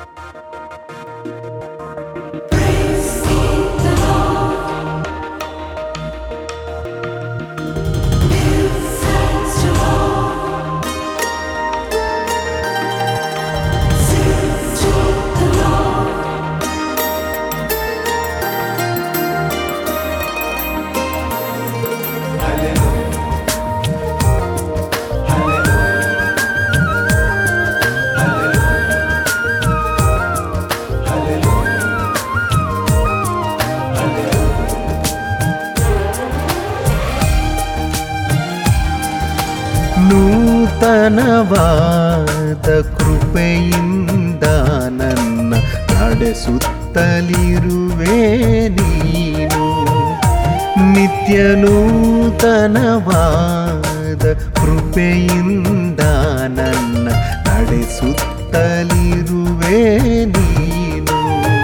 ನೂತನವಾದ ಕೃಪೆಯಿಂದ ನನ್ನ ನಡೆಸುತ್ತಲಿರುವೆ ನೀನು ನಿತ್ಯ ನೂತನವಾದ ಕೃಪೆಯಿಂದ ನನ್ನ ನಡೆಸುತ್ತಲಿರುವೆ ನೀನು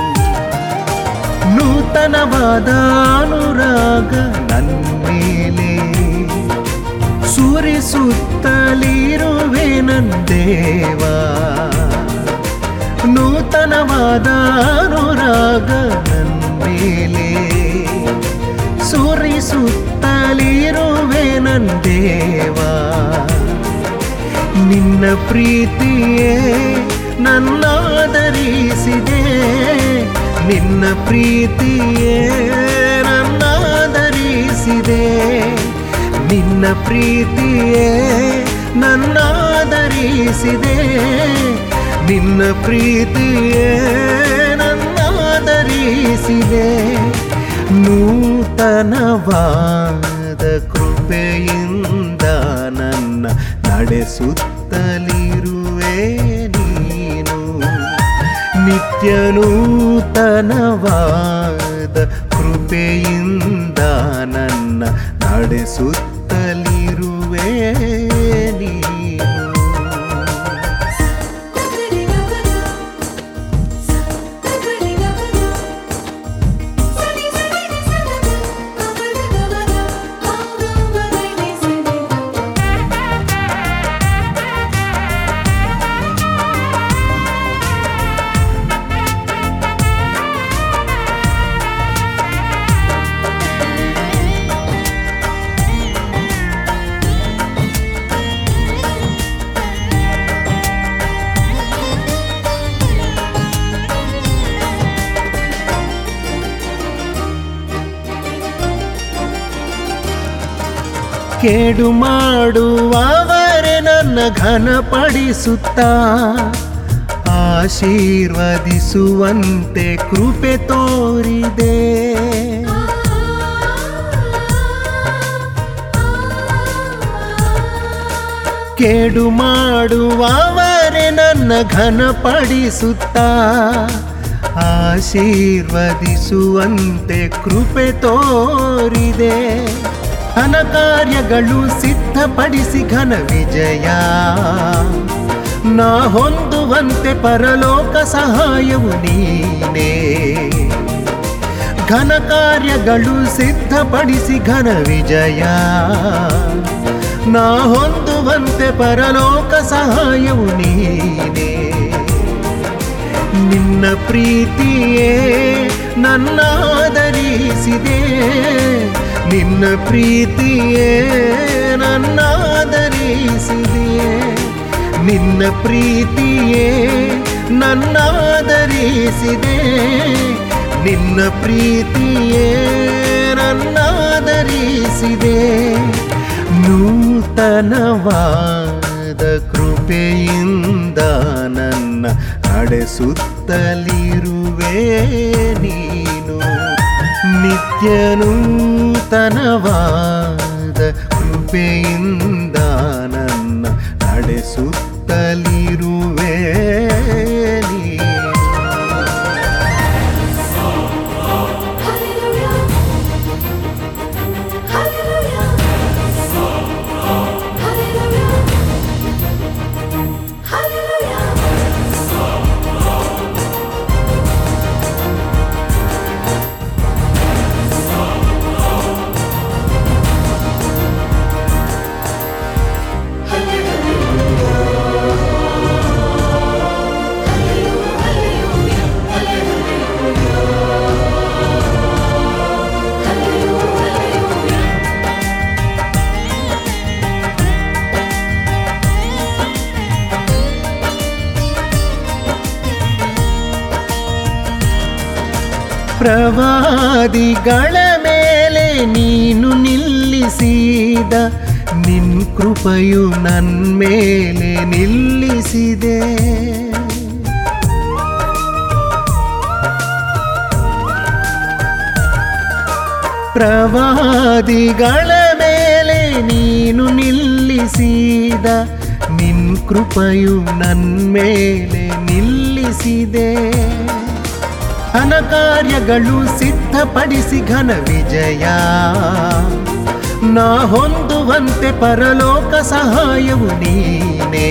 ನೂತನವಾದ ಅನುರಾಗ ನನ್ಮೇಲೆ ಸುರಿಸುತ್ತಲಿರುವೆ ನಂದೇವ ನೂತನವಾದ ಅನುರಾಗ ನನ್ಮೇಲೆ ಸುರಿಸುತ್ತಲಿರುವೆ ನಂದೇವ ನಿನ್ನ ಪ್ರೀತಿಯೇ ನನ್ನಾದರಿಸಿದೆ ನಿನ್ನ ಪ್ರೀತಿಯೇ ನನ್ನಾದರಿಸಿದೆ ನಿನ್ನ ಪ್ರೀತಿಯೇ ನನ್ನಾದರಿಸಿದೆ ನಿನ್ನ ಪ್ರೀತಿಯೇ ನನ್ನಾದರಿಸಿದೆ ನೂತನವಾದ ಕೃಪೆಯಿಂದ ನನ್ನ ನಡೆಸುತ್ತಲಿರುವೆ ನೀನು ನಿತ್ಯ ನೂತನವಾದ ಕೃಪೆಯಿಂದ ನನ್ನ ನಡೆಸುತ್ತಲಿರುವೆ ನೀನು ಕೇಡು ಮಾಡುವವರೆ ನನ್ನ ಘನಪಡಿಸುತ್ತಾ ಆಶೀರ್ವದಿಸುವಂತೆ ಕೃಪೆ ತೋರಿದೆ ಕೇಡು ಮಾಡುವವರೆ ನನ್ನ ಘನಪಡಿಸುತ್ತಾ ಆಶೀರ್ವದಿಸುವಂತೆ ಕೃಪೆ ತೋರಿದೆ ಘನ ಕಾರ್ಯಗಳು ಸಿದ್ಧಪಡಿಸಿ ಘನ ವಿಜಯ ನಾ ಹೊಂದುವಂತೆ ಪರಲೋಕ ಸಹಾಯವು ನೀನೇ ಘನ ಕಾರ್ಯಗಳು ಸಿದ್ಧಪಡಿಸಿ ಘನ ವಿಜಯ ನಾ ಹೊಂದುವಂತೆ ಪರಲೋಕ ಸಹಾಯವು ನೀನೇ ನಿನ್ನ ಪ್ರೀತಿಯೇ ನನ್ನಾದರಿಸಿದೆ ನಿನ್ನ ಪ್ರೀತಿಯೇ ನನ್ನಾದರಿಸಿದೆ ನಿನ್ನ ಪ್ರೀತಿಯೇ ನನ್ನಾದರಿಸಿದೆ ನಿನ್ನ ಪ್ರೀತಿಯೇ ನನ್ನಾದರಿಸಿದೆ ನೂತನವಾದ ಕೃಪೆಯಿಂದ ನನ್ನ ನಡೆಸುತ್ತಲಿರುವೆ ನೀನು ನಿತ್ಯ ನೂತನವಾದ ಕೃಪೆಯಿಂದ ನನ್ನ ನಡೆಸುತ್ತಲಿರುವೆ ನೀನು Hallelujah. ಪ್ರವಾದಿಗಳ ಮೇಲೆ ನೀನು ನಿಲ್ಲಿಸಿದ ನಿನ್ ಕೃಪೆಯು ನನ್ನ ಮೇಲೆ ನಿಲ್ಲಿಸಿದೆ ಪ್ರವಾದಿಗಳ ಮೇಲೆ ನೀನು ನಿಲ್ಲಿಸಿದ ನಿನ್ ಕೃಪೆಯು ನನ್ನ ಮೇಲೆ ನಿಲ್ಲಿಸಿದೆ ಅನಕಾರ್ಯಗಳು ಸಿದ್ಧಪಡಿಸಿ ಘನ ವಿಜಯ ನಾ ಹೊಂದುವಂತೆ ಪರಲೋಕ ಸಹಾಯವು ನೀನೇ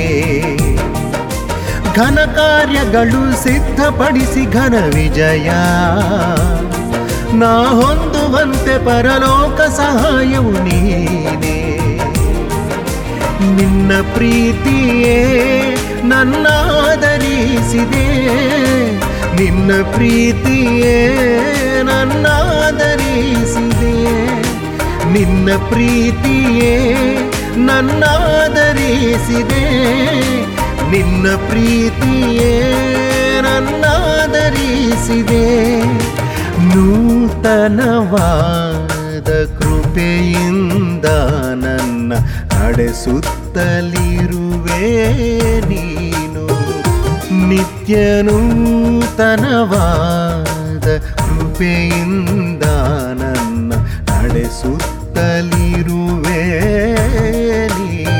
ಘನ ಕಾರ್ಯಗಳು ಸಿದ್ಧಪಡಿಸಿ ಘನ ವಿಜಯ ನಾ ಹೊಂದುವಂತೆ ಪರಲೋಕ ಸಹಾಯವು ನೀನೇ ನಿನ್ನ ಪ್ರೀತಿಯೇ ನನ್ನಾದರಿಸಿದೆ ನಿನ್ನ ಪ್ರೀತಿಯೇ ನನ್ನಾದರಿಸಿದೆ ನಿನ್ನ ಪ್ರೀತಿಯೇ ನನ್ನಾದರಿಸಿದೆ ನಿನ್ನ ಪ್ರೀತಿಯೇ ನನ್ನಾದರಿಸಿದೆ ನೂತನವಾದ ಕೃಪೆಯಿಂದ ನನ್ನ ನಡೆಸುತ್ತಲಿರುವೆ ನೀನು ನಿತ್ಯ ನೂತನವಾದ ಕೃಪೆಯಿಂದ ನನ್ನ ನಡೆಸುತ್ತಲಿರುವೆ ನೀನು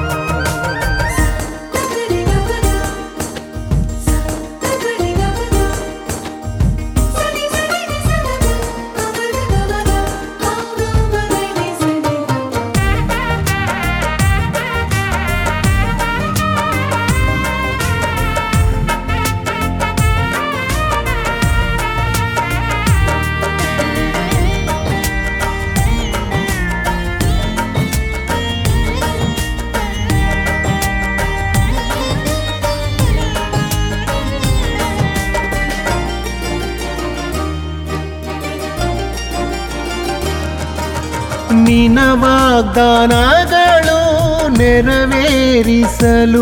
ನಿನ ವಾಗ್ದಾನಗಳು ನೆರವೇರಿಸಲು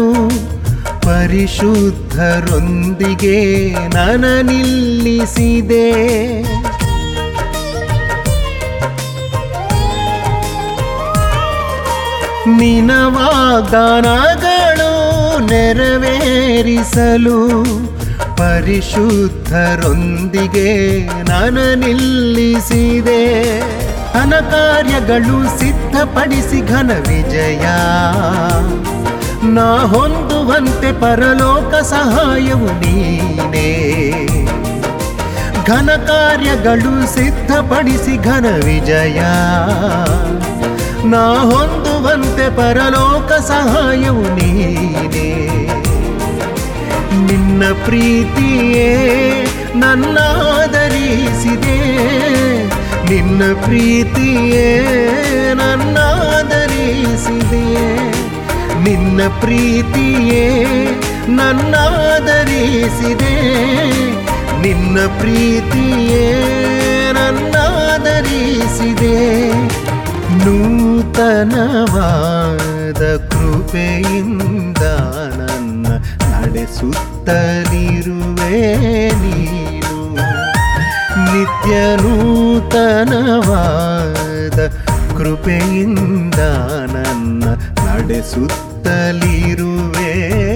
ಪರಿಶುದ್ಧರೊಂದಿಗೆ ನನ ನಿಲ್ಲಿಸಿದೆ ನಿನ ವಾಗ್ದಾನಗಳು ನೆರವೇರಿಸಲು ಪರಿಶುದ್ಧರೊಂದಿಗೆ ನನ ನಿಲ್ಲಿಸಿದೆ ಅನಕಾರ್ಯಗಳು ಸಿದ್ಧಪಡಿಸಿ ಘನ ವಿಜಯ ನಾ ಹೊಂದುವಂತೆ ಪರಲೋಕ ಸಹಾಯವು ನೀನೇ ಘನ ಕಾರ್ಯಗಳು ಸಿದ್ಧಪಡಿಸಿ ಘನ ವಿಜಯ ನಾ ಹೊಂದುವಂತೆ ಪರಲೋಕ ಸಹಾಯವು ನೀನೇ ನಿನ್ನ ಪ್ರೀತಿಯೇ ನನ್ನಾದರಿಸಿದೆ ನಿನ್ನ ಪ್ರೀತಿಯೇ ನನ್ನಾದರಿಸಿದೆ ನಿನ್ನ ಪ್ರೀತಿಯೇ ನನ್ನಾದರಿಸಿದೆ ನಿನ್ನ ಪ್ರೀತಿಯೇ ನನ್ನಾದರಿಸಿದೆ ನೂತನವಾದ ಕೃಪೆಯಿಂದ ನನ್ನ ನಡೆಸುತ್ತಲಿರುವೆ ನೀನು ನಿತ್ಯ ನೂತನವಾದ ಕೃಪೆಯಿಂದ ನನ್ನ ನಡೆಸುತ್ತಲಿರುವೆ